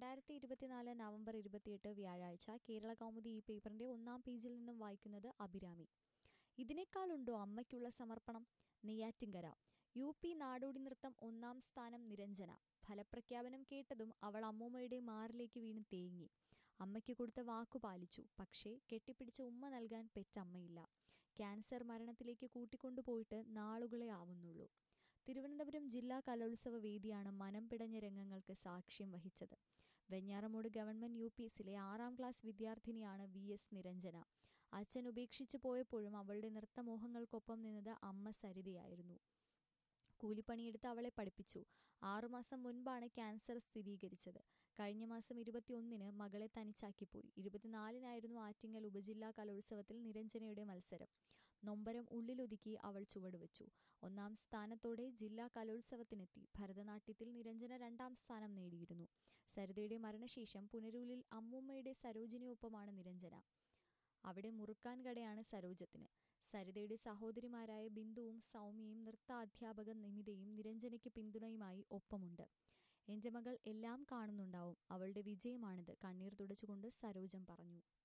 രണ്ടായിരത്തി ഇരുപത്തിനാല് നവംബർ ഇരുപത്തിയെട്ട് വ്യാഴാഴ്ച കേരള കൗമുദി ഈ പേപ്പറിന്റെ ഒന്നാം പേജിൽ നിന്നും വായിക്കുന്നത് അഭിരാമി ഇതിനേക്കാളുണ്ടോ അമ്മയ്ക്കുള്ള സമർപ്പണം നെയ്യാറ്റിൻകര യു പി നാടോടി നൃത്തം ഒന്നാം സ്ഥാനം നിരഞ്ജന ഫലപ്രഖ്യാപനം കേട്ടതും അവൾ അമ്മൂമ്മയുടെ മാറിലേക്ക് വീണ് തേങ്ങി അമ്മയ്ക്ക് കൊടുത്ത വാക്കു പാലിച്ചു പക്ഷേ കെട്ടിപ്പിടിച്ച ഉമ്മ നൽകാൻ പെറ്റമ്മയില്ല ക്യാൻസർ മരണത്തിലേക്ക് കൂട്ടിക്കൊണ്ടുപോയിട്ട് നാളുകളെ ആവുന്നുള്ളൂ തിരുവനന്തപുരം ജില്ലാ കലോത്സവ വേദിയാണ് മനം പിടഞ്ഞ രംഗങ്ങൾക്ക് സാക്ഷ്യം വഹിച്ചത് വെഞ്ഞാറമൂട് ഗവൺമെന്റ് യു പി എസിലെ ആറാം ക്ലാസ് വിദ്യാർത്ഥിനിയാണ് വി എസ് നിരഞ്ജന അച്ഛൻ ഉപേക്ഷിച്ചു പോയപ്പോഴും അവളുടെ നൃത്തമോഹങ്ങൾക്കൊപ്പം നിന്നത് അമ്മ സരിതയായിരുന്നു കൂലിപ്പണിയെടുത്ത് അവളെ പഠിപ്പിച്ചു ആറുമാസം മുൻപാണ് ക്യാൻസർ സ്ഥിരീകരിച്ചത് കഴിഞ്ഞ മാസം ഇരുപത്തിയൊന്നിന് മകളെ തനിച്ചാക്കിപ്പോയി ഇരുപത്തിനാലിനായിരുന്നു ആറ്റിങ്ങൽ ഉപജില്ലാ കലോത്സവത്തിൽ നിരഞ്ജനയുടെ മത്സരം നൊമ്പരം ഉള്ളിലൊതുക്കി അവൾ ചുവടുവെച്ചു ഒന്നാം സ്ഥാനത്തോടെ ജില്ലാ കലോത്സവത്തിനെത്തി ഭരതനാട്യത്തിൽ നിരഞ്ജന രണ്ടാം സ്ഥാനം നേടിയിരുന്നു സരിതയുടെ മരണശേഷം പുനരൂലിൽ അമ്മൂമ്മയുടെ സരോജിനിയൊപ്പമാണ് നിരഞ്ജന അവിടെ മുറുക്കാൻ കടയാണ് സരോജത്തിന് സരിതയുടെ സഹോദരിമാരായ ബിന്ദുവും സൗമ്യയും നൃത്ത അധ്യാപക നിമിതയും നിരഞ്ജനയ്ക്ക് പിന്തുണയുമായി ഒപ്പമുണ്ട് എന്റെ മകൾ എല്ലാം കാണുന്നുണ്ടാവും അവളുടെ വിജയമാണിത് കണ്ണീർ തുടച്ചുകൊണ്ട് സരോജം പറഞ്ഞു